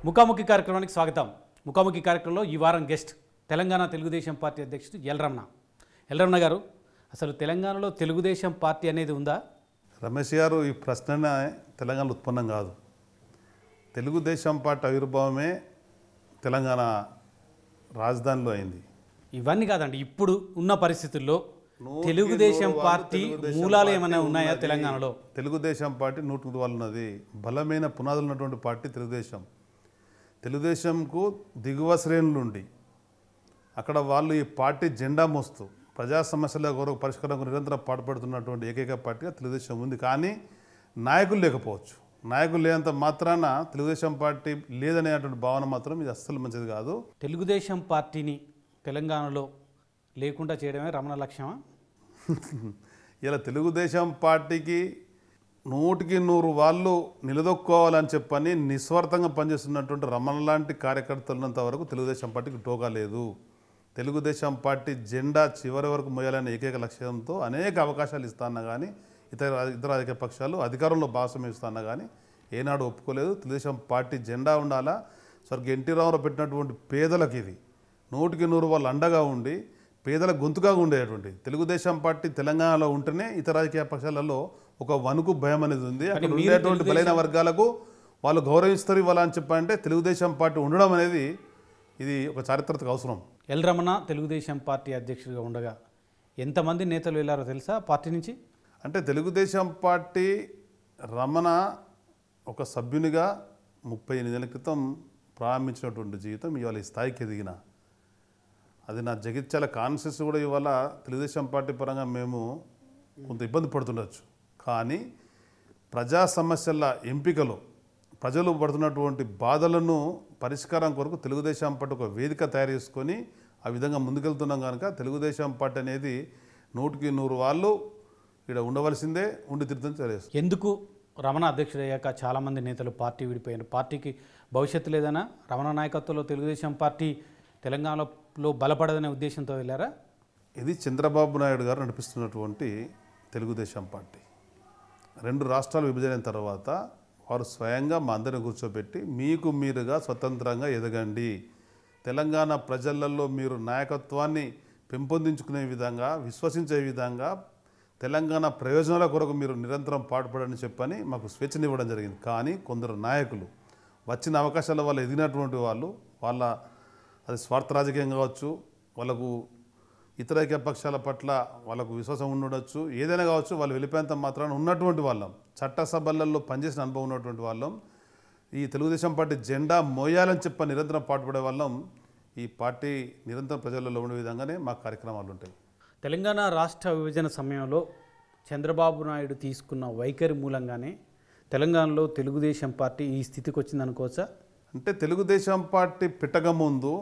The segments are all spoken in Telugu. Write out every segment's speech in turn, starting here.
ముఖాముఖి కార్యక్రమానికి స్వాగతం ముఖాముఖి కార్యక్రమంలో ఈ వారం గెస్ట్ తెలంగాణ తెలుగుదేశం పార్టీ అధ్యక్షుడు ఎల్ రమణ ఎల్ రమణ గారు అసలు తెలంగాణలో తెలుగుదేశం పార్టీ అనేది ఉందా రమేష్ గారు ఈ ప్రశ్న తెలంగాణలో ఉత్పన్నం కాదు తెలుగుదేశం పార్టీ ఆవిర్భావమే తెలంగాణ రాజధానిలో అయింది ఇవన్నీ కాదండి ఇప్పుడు ఉన్న పరిస్థితుల్లో నూటికి తెలుగుదేశం నూరు వాళ్ళు పార్టీ తెలుగుదేశం మూలాలు పార్టీ ఏమైనా ఉన్నాయా ఉన్నది. తెలంగాణలో తెలుగుదేశం పార్టీ నూటికి వాళ్ళు ఉన్నది బలమైన పునాదులు ఉన్నటువంటి పార్టీ తెలుగుదేశం తెలుగుదేశంకు దిగువ శ్రేణులు ఉండి అక్కడ వాళ్ళు ఈ పార్టీ జెండా మోస్తూ ప్రజా సమస్యల కొరకు పరిష్కారం నిరంతరం పాటుపడుతున్నటువంటి ఏకైక పార్టీగా తెలుగుదేశం ఉంది కానీ నాయకులు లేకపోవచ్చు నాయకులు లేనంత మాత్రాన తెలుగుదేశం పార్టీ లేదనేటువంటి భావన మాత్రం ఇది అస్సలు మంచిది కాదు తెలుగుదేశం పార్టీని తెలంగాణలో లేకుండా చేయడమే రమణ లక్ష్యమా ఇలా తెలుగుదేశం పార్టీకి నూటికి నూరు వాళ్ళు నిలదొక్కోవాలని చెప్పని నిస్వార్థంగా పనిచేస్తున్నటువంటి రమణ లాంటి కార్యకర్తలు ఉన్నంత వరకు తెలుగుదేశం పార్టీకి టోకా లేదు తెలుగుదేశం పార్టీ జెండా చివరి వరకు మోయాలనే ఏకైక లక్ష్యంతో అనేక అవకాశాలు ఇస్తాన్నా కానీ ఇతర ఇతర రాజకీయ పక్షాలు అధికారంలో భాగస్వామ్యం ఇస్తాన్నా కానీ ఏనాడు ఒప్పుకోలేదు తెలుగుదేశం పార్టీ జెండా ఉండాలా స్వర్గ ఎన్టీ రామారావు పెట్టినటువంటి పేదలకు ఇది నూటికి నూరు వాళ్ళు అండగా ఉండి పేదల గొంతుగా ఉండేటువంటి తెలుగుదేశం పార్టీ తెలంగాణలో ఉంటేనే ఇతర రాజకీయ పక్షాలలో ఒక వణుకు భయం అనేది ఉంది అక్కడ మీరు ఉండేటువంటి బలైన వర్గాలకు వాళ్ళు గౌరవిస్తారు ఇవ్వాల అని చెప్పంటే తెలుగుదేశం పార్టీ ఉండడం అనేది ఇది ఒక చారిత్రక అవసరం ఎల్ రమణ తెలుగుదేశం పార్టీ అధ్యక్షుడిగా ఉండగా ఎంతమంది నేతలు వెళ్ళారో తెలుసా పార్టీ నుంచి అంటే తెలుగుదేశం పార్టీ రమణ ఒక సభ్యునిగా ముప్పై ఎనిమిదేళ్ల క్రితం ప్రారంభించినటువంటి జీవితం ఇవాళ ఈ స్థాయికి ఎదిగిన అది నా జగిత్యాల కాన్షియస్ కూడా ఇవాళ తెలుగుదేశం పార్టీ పరంగా మేము కొంత ఇబ్బంది పడుతుండొచ్చు కానీ ప్రజా సమస్యల ఎంపికలో ప్రజలు పడుతున్నటువంటి బాధలను పరిష్కారం కొరకు తెలుగుదేశం పార్టీ ఒక వేదిక తయారు చేసుకొని ఆ విధంగా ముందుకెళ్తున్నాం కనుక తెలుగుదేశం పార్టీ అనేది నూటికి నూరు వాళ్ళు ఇక్కడ ఉండవలసిందే ఉండి తీర్థం తెలియదు ఎందుకు రమణ అధ్యక్షుడయ్యాక చాలామంది నేతలు పార్టీ విడిపోయారు పార్టీకి భవిష్యత్తు లేదనా రమణ నాయకత్వంలో తెలుగుదేశం పార్టీ తెలంగాణలో బలపడదనే ఉద్దేశంతో వెళ్ళారా ఇది చంద్రబాబు నాయుడు గారు నడిపిస్తున్నటువంటి తెలుగుదేశం పార్టీ రెండు రాష్ట్రాలు విభజన అయిన తర్వాత వారు స్వయంగా మా అందరిని కూర్చోబెట్టి మీకు మీరుగా స్వతంత్రంగా ఎదగండి తెలంగాణ ప్రజలలో మీరు నాయకత్వాన్ని పెంపొందించుకునే విధంగా విశ్వసించే విధంగా తెలంగాణ ప్రయోజనాల కొరకు మీరు నిరంతరం పాటుపడని చెప్పని మాకు స్వేచ్ఛనివ్వడం జరిగింది కానీ కొందరు నాయకులు వచ్చిన అవకాశాల వల్ల ఎదిగినటువంటి వాళ్ళు వాళ్ళ అది స్వార్థ రాజకీయం కావచ్చు వాళ్ళకు ఇతర ఐక్య పక్షాల పట్ల వాళ్ళకు విశ్వాసం ఉండొచ్చు ఏదైనా కావచ్చు వాళ్ళు వెళ్ళిపోయేంత మాత్రాన ఉన్నటువంటి వాళ్ళం చట్టసభలలో పనిచేసిన అనుభవం ఉన్నటువంటి వాళ్ళం ఈ తెలుగుదేశం పార్టీ జెండా మోయాలని చెప్ప నిరంతరం పాటుపడే వాళ్ళం ఈ పార్టీ నిరంతరం ప్రజలలో ఉండే విధంగానే మా కార్యక్రమాలు ఉంటాయి తెలంగాణ రాష్ట్ర విభజన సమయంలో చంద్రబాబు నాయుడు తీసుకున్న వైఖరి మూలంగానే తెలంగాణలో తెలుగుదేశం పార్టీ ఈ స్థితికి వచ్చిందనుకోవచ్చా అంటే తెలుగుదేశం పార్టీ పెట్టక ముందు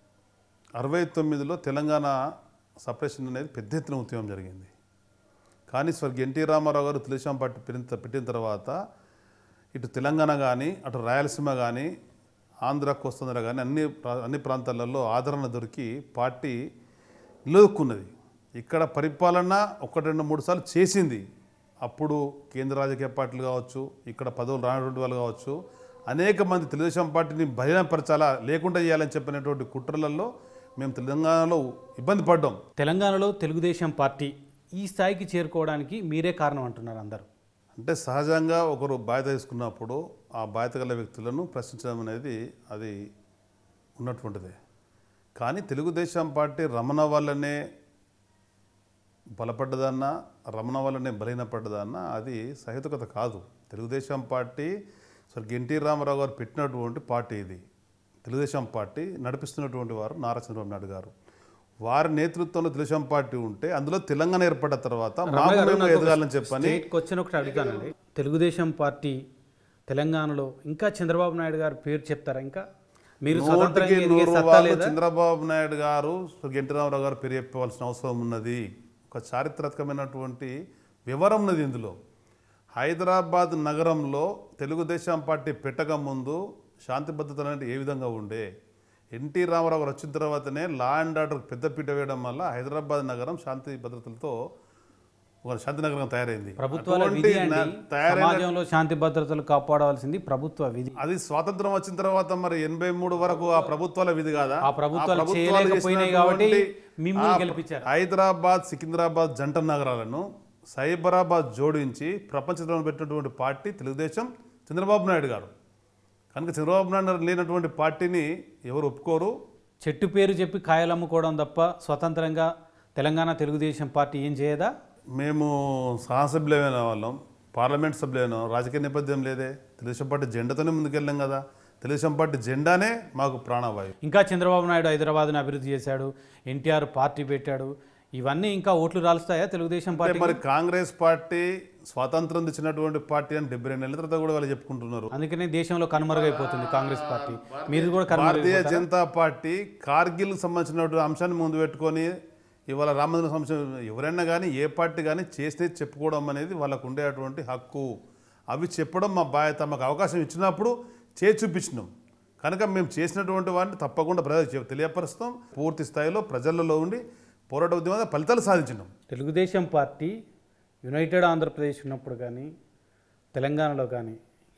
అరవై తొమ్మిదిలో తెలంగాణ సపరేషన్ అనేది పెద్ద ఎత్తున ఉద్యమం జరిగింది కానీ స్వర్గ ఎన్టీ రామారావు గారు తెలుగుదేశం పార్టీ పెట్టిన పెట్టిన తర్వాత ఇటు తెలంగాణ కానీ అటు రాయలసీమ కానీ ఆంధ్ర కోస్తాంధ్ర కానీ అన్ని ప్రా- అన్ని ప్రాంతాలలో ఆదరణ దొరికి పార్టీ నిలదొక్కున్నది ఇక్కడ పరిపాలన ఒకటి రెండు మూడు సార్లు చేసింది అప్పుడు కేంద్ర రాజకీయ పార్టీలు కావచ్చు ఇక్కడ పదవులు రానటువంటి వాళ్ళు కావచ్చు అనేక మంది తెలుగుదేశం పార్టీని బలహీనపరచాలా లేకుండా చేయాలని చెప్పినటువంటి కుట్రలలో మేము తెలంగాణలో ఇబ్బంది పడ్డాం తెలంగాణలో తెలుగుదేశం పార్టీ ఈ స్థాయికి చేరుకోవడానికి మీరే కారణం అంటున్నారు అందరూ అంటే సహజంగా ఒకరు బాధ్యత తీసుకున్నప్పుడు ఆ బాధ్యత గల వ్యక్తులను ప్రశ్నించడం అనేది అది ఉన్నటువంటిదే కానీ తెలుగుదేశం పార్టీ రమణ వల్లనే బలపడ్డదన్నా రమణ వల్లనే బలహీనపడ్డదన్నా అది సహేతుకత కాదు తెలుగుదేశం పార్టీ స్వర్గ ఎన్టీ రామారావు గారు పెట్టినటువంటి పార్టీ ఇది తెలుగుదేశం పార్టీ నడిపిస్తున్నటువంటి వారు నారా చంద్రబాబు నాయుడు గారు వారి నేతృత్వంలో తెలుగుదేశం పార్టీ ఉంటే అందులో తెలంగాణ ఏర్పడ్డ తర్వాత మాకు మేము ఎదగాలని చెప్పని స్టేట్ క్వశ్చన్ ఒకటి అడుగుతానండి తెలుగుదేశం పార్టీ తెలంగాణలో ఇంకా చంద్రబాబు నాయుడు గారు పేరు చెప్తారా ఇంకా మీరు నూటికి స్వతంత్రంగా ఎదిగే నూరు సత్తా వాళ్ళు లేదా చంద్రబాబు నాయుడు గారు స్వర్గ ఎన్టీ రామారావు గారు పేరు చెప్పవలసిన అవసరం ఉన్నది ఒక చారిత్రాత్మకమైనటువంటి వివరం ఉన్నది ఇందులో హైదరాబాద్ నగరంలో తెలుగుదేశం పార్టీ పెట్టక ముందు శాంతి భద్రతలు అంటే ఏ విధంగా ఉండే ఎన్టీ రామారావు గారు వచ్చిన తర్వాతనే లా అండ్ ఆర్డర్ పెద్దపీట వేయడం వల్ల హైదరాబాద్ నగరం శాంతి భద్రతలతో ఒక శాంతినగరంగా తయారైంది ప్రభుత్వాల అటువంటి విధి అండి నా- తయారైన సమాజంలో శాంతి భద్రతలు కాపాడవలసింది ప్రభుత్వ విధి అది స్వాతంత్రం వచ్చిన తర్వాత మరి ఎనభై మూడు వరకు ఆ ప్రభుత్వాల విధి కాదా ఆ ప్రభుత్వాలు ప్రభుత్వాలు చేయలేకపోయినాయి కాబట్టి చేసినటువంటి మిమ్మల్ని ఆ గెలిపించారు హైదరాబాద్ సికింద్రాబాద్ జంట నగరాలను సైబరాబాద్ జోడించి ప్రపంచంలో పెట్టినటువంటి పార్టీ తెలుగుదేశం చంద్రబాబు నాయుడు గారు కనుక చంద్రబాబు నాయుడు గారు లేనటువంటి పార్టీని ఎవరు ఒప్పుకోరు చెట్టు పేరు చెప్పి కాయలు అమ్ముకోవడం తప్ప స్వతంత్రంగా తెలంగాణ తెలుగుదేశం పార్టీ ఏం చేయదా మేము శాసనసభ్యులమైన వాళ్ళం పార్లమెంట్ సభ్యులైన రాజకీయ నేపథ్యం లేదే తెలుగుదేశం పార్టీ జెండాతోనే ముందుకెళ్ళాం కదా తెలుగుదేశం పార్టీ జెండానే మాకు ప్రాణవాయువు ఇంకా చంద్రబాబు నాయుడు హైదరాబాద్ని అభివృద్ధి చేశాడు ఎన్టీఆర్ పార్టీ పెట్టాడు ఇవన్నీ ఇంకా ఓట్లు రాలుస్తాయా తెలుగుదేశం అంటే పార్టీ మరి కాంగ్రెస్ పార్టీ స్వాతంత్రం తెచ్చినటువంటి పార్టీ అని డెబ్బై రెండు నెలల తర్వాత కూడా వాళ్ళు చెప్పుకుంటున్నారు అందుకనే దేశంలో కనుమరుగైపోతుంది కాంగ్రెస్ పార్టీ మీరు కూడా భారతీయ కనుమరుగైపోతారా? జనతా పార్టీ కార్గిల్ సంబంధించినటువంటి అంశాన్ని ముందు పెట్టుకొని ఇవాళ రామచంద్ర సంస్థ ఎవరైనా కానీ ఏ పార్టీ కానీ చేసినది చెప్పుకోవడం అనేది వాళ్ళకు ఉండేటువంటి హక్కు అవి చెప్పడం మా బాధ్యత మాకు అవకాశం ఇచ్చినప్పుడు చేసి చూపించినాం కనుక మేము చేసినటువంటి వాటిని తప్పకుండా ప్రజలకు చెప్- తెలియపరుస్తాం పూర్తి స్థాయిలో ప్రజలలో ఉండి పోరాట ఉద్యమంలో ఫలితాలు సాధించినాం తెలుగుదేశం పార్టీ యునైటెడ్ ఆంధ్రప్రదేశ్ ఉన్నప్పుడు కానీ తెలంగాణలో కానీ